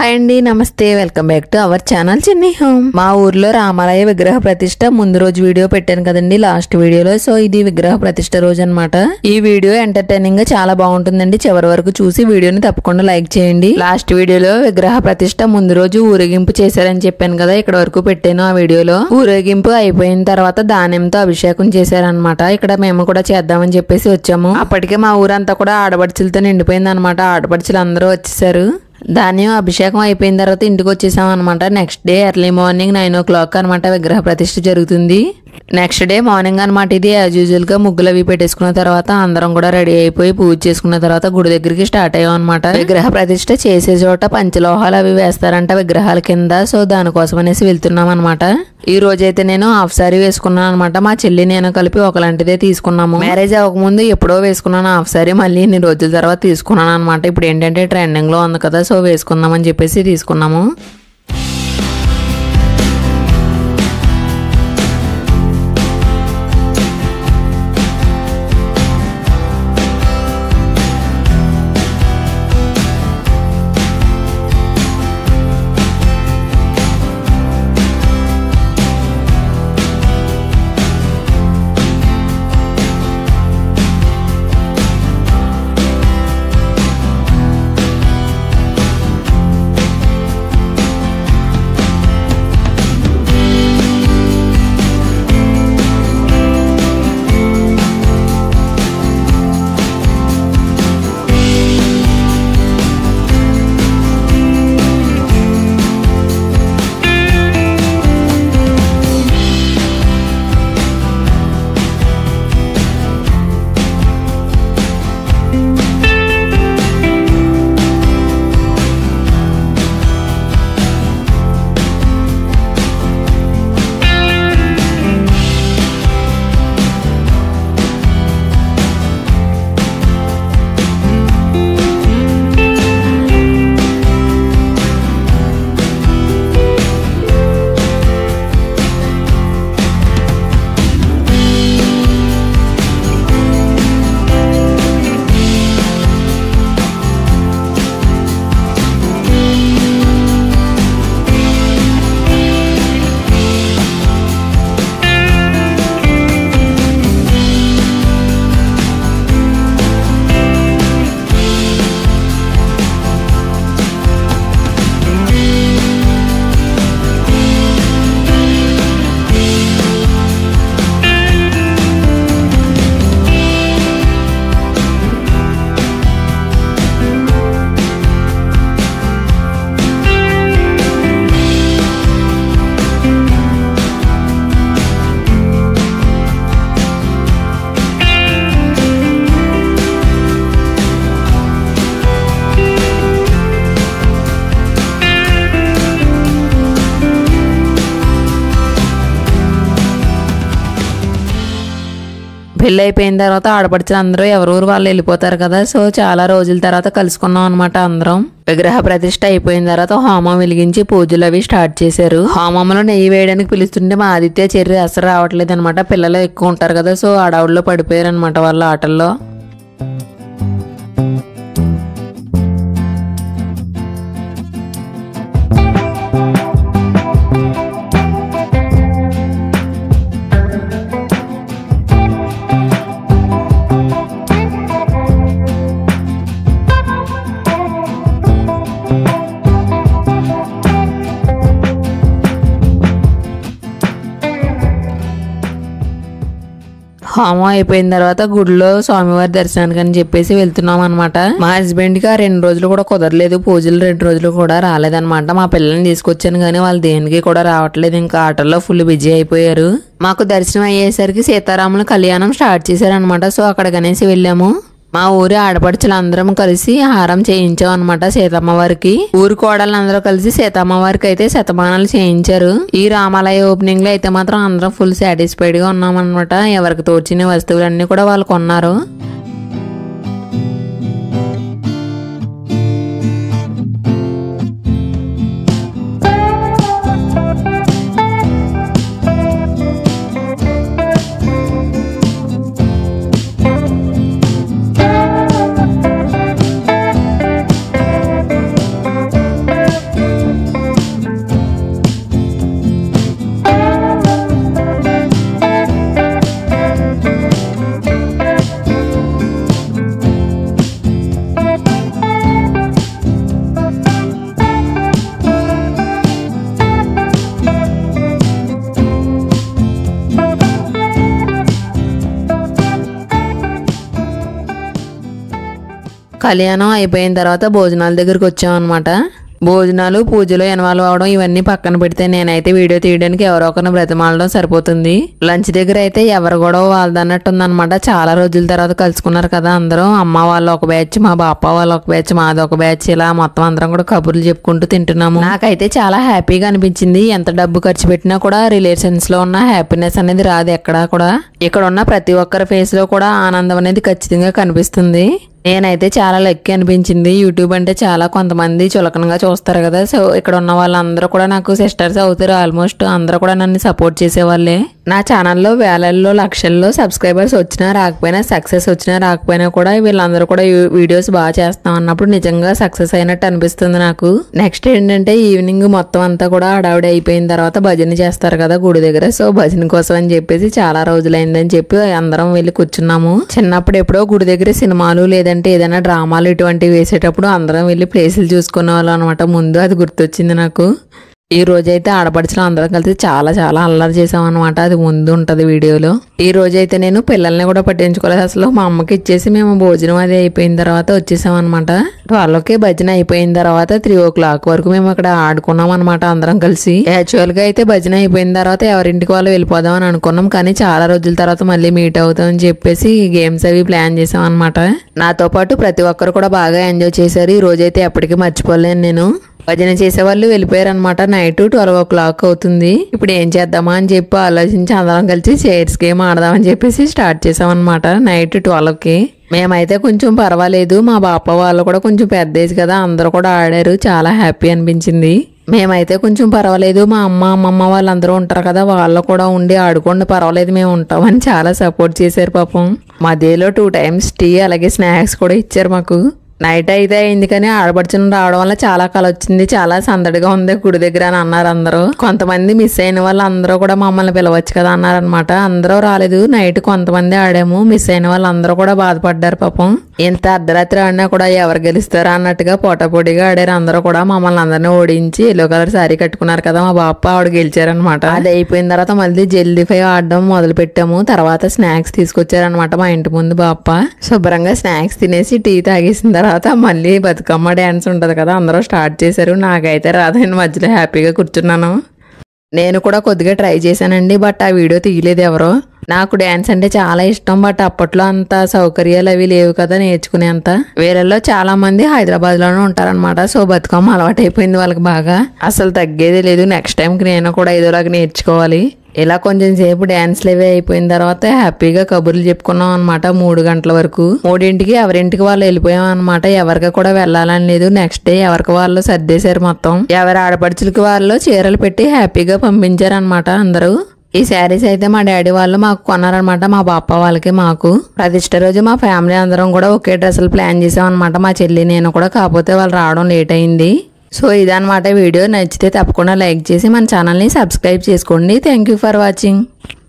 hi అండి నమస్తే welcome back to our channel Chinni home మా ఊర్లో రామాలయ విగ్రహ ప్రతిష్ట ముందు రోజు వీడియో పెట్టాను కదండి లాస్ట్ వీడియోలో సో ఇది విగ్రహ ప్రతిష్ట రోజు అన్నమాట ఈ వీడియో ఎంటర్టైనింగ్ గా చాలా బాగుంటుందండి చివరి వరకు చూసి వీడియోని తప్పకుండా లైక్ చేయండి లాస్ట్ వీడియోలో విగ్రహ ప్రతిష్ట ముందు రోజు ఊరేగింపు చేశారని చెప్పాను కదా ఇక్కడ వరకు పెట్టాను ఆ వీడియోలో ఊరేగింపు అయిపోయిన తర్వాత దానింతో అభిషేకం చేశారనమాట ఇక్కడ మేము కూడా చేద్దామని చెప్పేసి వచ్చాము అప్పటికే మా ఊరంతా కూడా ఆడపడుచులతో నిండిపోయింది అనమాట ఆడపడుచులు అందరూ వచ్చేసారు ధాన్యం అభిషేకం అయిపోయిన తర్వాత ఇంటికి వచ్చేసాం అనమాట next day early morning nine o'clock అనమాట విగ్రహ ప్రతిష్ఠ జరుగుతుంది నెక్స్ట్ డే మార్నింగ్ అనమాట ఇది యాజ్ యూజువల్ గా ముగ్గులు అవి పెట్టేసుకున్న తర్వాత అందరం కూడా రెడీ అయిపోయి పూజ చేసుకున్న తర్వాత గుడి దగ్గరికి స్టార్ట్ అయ్యాం అనమాట విగ్రహ ప్రతిష్ఠ చేసే చోట పంచలోహాలు అవి వేస్తారంట విగ్రహాల కింద సో దానికోసం అనేసి వెళ్తున్నాం అనమాట ఈ రోజైతే నేను హాఫ్ సారీ వేసుకున్నాను అనమాట మా చెల్లి నేను కలిపి ఒకలాంటిదే తీసుకున్నాము మ్యారేజ్ అవ్వకముందు ఎప్పుడో వేసుకున్నాను హాఫ్ సారీ మళ్ళీ ఇన్ని రోజుల తర్వాత తీసుకున్నాను అనమాట ఇప్పుడు ఏంటంటే ట్రెండింగ్ లో ఉంది కదా సో వేసుకుందామని చెప్పేసి తీసుకున్నాము పెళ్ళి అయిపోయిన తర్వాత ఆడపడుచులు అందరూ ఎవరూరు వాళ్ళు వెళ్ళిపోతారు కదా సో చాలా రోజుల తర్వాత కలుసుకున్నాం అనమాట అందరం విగ్రహ ప్రతిష్ట అయిపోయిన తర్వాత హోమం వెలిగించి పూజలు అవి స్టార్ట్ చేశారు హోమంలో నెయ్యి వేయడానికి పిలుస్తుంటే మా ఆదిత్య చెర్రి అసలు రావట్లేదు అనమాట పిల్లలు ఎక్కువ ఉంటారు కదా సో ఆడవుల్లో పడిపోయారు అనమాట వాళ్ళ ఆటల్లో హోమం అయిపోయిన తర్వాత గుడిలో స్వామివారి దర్శనానికి అని చెప్పేసి వెళ్తున్నాం అనమాట మా హస్బెండ్ కి ఆ రెండు రోజులు కూడా కుదరలేదు పూజలు రెండు రోజులు కూడా రాలేదన్నమాట మా పిల్లల్ని తీసుకొచ్చాను కానీ వాళ్ళు దేనికి కూడా రావట్లేదు ఇంకా ఆటల్లో ఫుల్ బిజీ అయిపోయారు మాకు దర్శనం అయ్యేసరికి సీతారాముల కళ్యాణం స్టార్ట్ చేశారనమాట సో అక్కడ గనేసి వెళ్ళాము మా ఊరి ఆడపడుచులు అందరం కలిసి హారం చేయించాం అనమాట సీతమ్మ వారికి ఊరి కోడలందరూ కలిసి సీతమ్మ వారికి అయితే శతమానాలు చేయించారు ఈ రామాలయ ఓపెనింగ్ లో అయితే మాత్రం అందరం ఫుల్ సాటిస్ఫైడ్ గా ఉన్నాం అనమాట ఎవరికి తోచిన వస్తువులన్నీ కూడా వాళ్ళు కొన్నారు కళ్యాణం అయిపోయిన తర్వాత భోజనాల దగ్గరికి వచ్చామన్నమాట భోజనాలు పూజలు ఇన్వాల్వ్ అవడం ఇవన్నీ పక్కన పెడితే నేనైతే వీడియో తీయడానికి ఎవరో ఒకరిని బ్రతిమాలడం సరిపోతుంది లంచ్ దగ్గర అయితే ఎవరు కూడా వాళ్ళదన్నట్టు ఉందన్నమాట చాలా రోజుల తర్వాత కలుసుకున్నారు కదా అందరూ అమ్మ వాళ్ళు ఒక బ్యాచ్ మా బాప వాళ్ళు ఒక బ్యాచ్ మాది ఒక బ్యాచ్ ఇలా మొత్తం అందరం కూడా కబుర్లు చెప్పుకుంటూ తింటున్నాము నాకైతే చాలా హ్యాపీగా అనిపించింది ఎంత డబ్బు ఖర్చు పెట్టినా కూడా రిలేషన్స్ లో ఉన్న హ్యాపీనెస్ అనేది రాదు ఎక్కడా కూడా ఇక్కడ ఉన్న ప్రతి ఒక్కరి ఫేస్ లో కూడా ఆనందం అనేది ఖచ్చితంగా కనిపిస్తుంది నేనైతే చాలా లక్కీ అనిపించింది యూట్యూబ్ అంటే చాలా కొంతమంది చులకనగా చూస్తారు కదా సో ఇక్కడ ఉన్న వాళ్ళందరూ కూడా నాకు సిస్టర్స్ అవుతారు ఆల్మోస్ట్ అందరూ కూడా నన్ను సపోర్ట్ చేసేవాళ్ళే నా ఛానల్లో వేలల్లో లక్షల్లో సబ్స్క్రైబర్స్ వచ్చినా రాకపోయినా సక్సెస్ వచ్చినా రాకపోయినా కూడా వీళ్ళందరూ కూడా యూ- వీడియోస్ బాగా చేస్తాం అన్నప్పుడు నిజంగా సక్సెస్ అయినట్టు అనిపిస్తుంది నాకు నెక్స్ట్ ఏంటంటే ఈవినింగ్ మొత్తం అంతా కూడా హడావిడి అయిపోయిన తర్వాత భజన చేస్తారు కదా గుడి దగ్గర సో భజన కోసం అని చెప్పేసి చాలా రోజులైందని చెప్పి అందరం వెళ్ళి కూర్చున్నాము చిన్నప్పుడు ఎప్పుడో గుడి దగ్గర సినిమాలు లేదంటే ఏదైనా డ్రామాలు ఇటువంటివి వేసేటప్పుడు అందరం వెళ్ళి ప్లేసులు చూసుకునే వాళ్ళం అనమాట ముందు అది గుర్తొచ్చింది నాకు ఈ రోజైతే ఆడపడుచులు అందరం కలిసి చాలా చాలా అల్లరి చేసాం అనమాట అది ముందు ఉంటది వీడియోలో ఈ రోజైతే నేను పిల్లల్ని కూడా పట్టించుకోలేదు అసలు మా అమ్మకి ఇచ్చేసి మేము భోజనం అది అయిపోయిన తర్వాత వచ్చేసాం అనమాట వాళ్ళకి భజన అయిపోయిన తర్వాత త్రీ ఓ క్లాక్ వరకు మేము అక్కడ ఆడుకున్నాం అనమాట అందరం కలిసి యాక్చువల్ గా అయితే భజన అయిపోయిన తర్వాత ఎవరింటికి వాళ్ళు వెళ్ళిపోదాం అని అనుకున్నాం కానీ చాలా రోజుల తర్వాత మళ్ళీ మీట్ అవుతాం అని చెప్పేసి గేమ్స్ అవి ప్లాన్ చేసాం అనమాట నాతో పాటు ప్రతి ఒక్కరు కూడా బాగా ఎంజాయ్ చేశారు ఈ రోజైతే ఎప్పటికీ మర్చిపోలేను నేను భజన చేసే వాళ్ళు వెళ్ళిపోయారు అనమాట నైట్ ట్వెల్వ్ ఓ క్లాక్ అవుతుంది ఇప్పుడు ఏం చేద్దామా అని చెప్పి ఆలోచించి అందరం కలిసి చైర్స్ గేమ్ ఆడదామని చెప్పేసి స్టార్ట్ చేసాం అనమాట నైట్ ట్వెల్వ్ కి మేమైతే కొంచెం పర్వాలేదు మా బాప వాళ్ళు కూడా కొంచెం పెద్ద ఏజ్ కదా అందరూ కూడా ఆడారు చాలా హ్యాపీ అనిపించింది మేమైతే కొంచెం పర్వాలేదు మా అమ్మ అమ్మమ్మ వాళ్ళందరూ ఉంటారు కదా వాళ్ళు కూడా ఉండి ఆడుకోండి పర్వాలేదు మేము ఉంటామని చాలా సపోర్ట్ చేశారు పాపం మధ్యలో టూ టైమ్స్ టీ అలాగే స్నాక్స్ కూడా ఇచ్చారు మాకు నైట్ అయితే అయింది కానీ ఆడపడుచుని రావడం వల్ల చాలా కల వచ్చింది చాలా సందడిగా ఉంది గుడి దగ్గర అని అన్నారు అందరూ కొంతమంది మిస్ అయిన వాళ్ళు అందరూ కూడా మమ్మల్ని పిలవచ్చు కదా అన్నారనమాట అందరూ రాలేదు నైట్ కొంతమంది ఆడాము మిస్ అయిన వాళ్ళు అందరూ కూడా బాధపడ్డారు పాపం ఎంత అర్ధరాత్రి ఆడినా కూడా ఎవరు గెలుస్తారా అన్నట్టుగా పోటాపోటీగా ఆడారు అందరూ కూడా మమ్మల్ని అందరినీ ఓడించి ఎల్లో కలర్ శారీ కట్టుకున్నారు కదా మా బాప ఆవిడ గెలిచారనమాట అది అయిపోయిన తర్వాత మళ్ళీ జల్దీ ఫై ఆడడం మొదలు పెట్టాము తర్వాత స్నాక్స్ తీసుకొచ్చారనమాట మా ఇంటి ముందు బాప శుభ్రంగా స్నాక్స్ తినేసి టీ తాగేసిన తర్వాత మళ్ళీ బతుకమ్మ డ్యాన్స్ ఉంటది కదా అందరూ స్టార్ట్ చేశారు నాకైతే రాదని మధ్యలో హ్యాపీగా కూర్చున్నాను నేను కూడా కొద్దిగా ట్రై చేశానండి బట్ ఆ వీడియో తీయలేదు ఎవరో నాకు డ్యాన్స్ అంటే చాలా ఇష్టం బట్ అప్పట్లో అంత సౌకర్యాలు అవి లేవు కదా నేర్చుకునేంత వీళ్ళల్లో చాలా మంది హైదరాబాద్ లోనే ఉంటారనమాట సో బతుకమ్మ అలవాటు అయిపోయింది వాళ్ళకి బాగా అసలు తగ్గేదే లేదు నెక్స్ట్ టైంకి నేను కూడా ఏదోలాగా నేర్చుకోవాలి ఇలా కొంచెం సేపు డ్యాన్స్లు అవి అయిపోయిన తర్వాత హ్యాపీగా కబుర్లు చెప్పుకున్నాం అనమాట మూడు గంటల వరకు మూడింటికి ఎవరింటికి వాళ్ళు వెళ్ళిపోయాం అనమాట ఎవరికి కూడా వెళ్ళాలని లేదు నెక్స్ట్ డే ఎవరికి వాళ్ళు సర్దేశారు మొత్తం ఎవరి ఆడపడుచులకి వాళ్ళు చీరలు పెట్టి హ్యాపీగా పంపించారు అనమాట అందరూ ఈ శారీస్ అయితే మా డాడీ వాళ్ళు మాకు కొన్నారనమాట మా బాప వాళ్ళకి మాకు ప్రతిష్ట రోజు మా ఫ్యామిలీ అందరం కూడా ఒకే డ్రెస్సులు ప్లాన్ చేసాం అనమాట మా చెల్లి నేను కూడా కాకపోతే వాళ్ళు రావడం లేట్ అయింది సో ఇదన్నమాట వీడియో నచ్చితే తప్పకుండా లైక్ చేసి మన ఛానల్ని సబ్స్క్రైబ్ చేసుకోండి థ్యాంక్ యూ ఫర్ వాచింగ్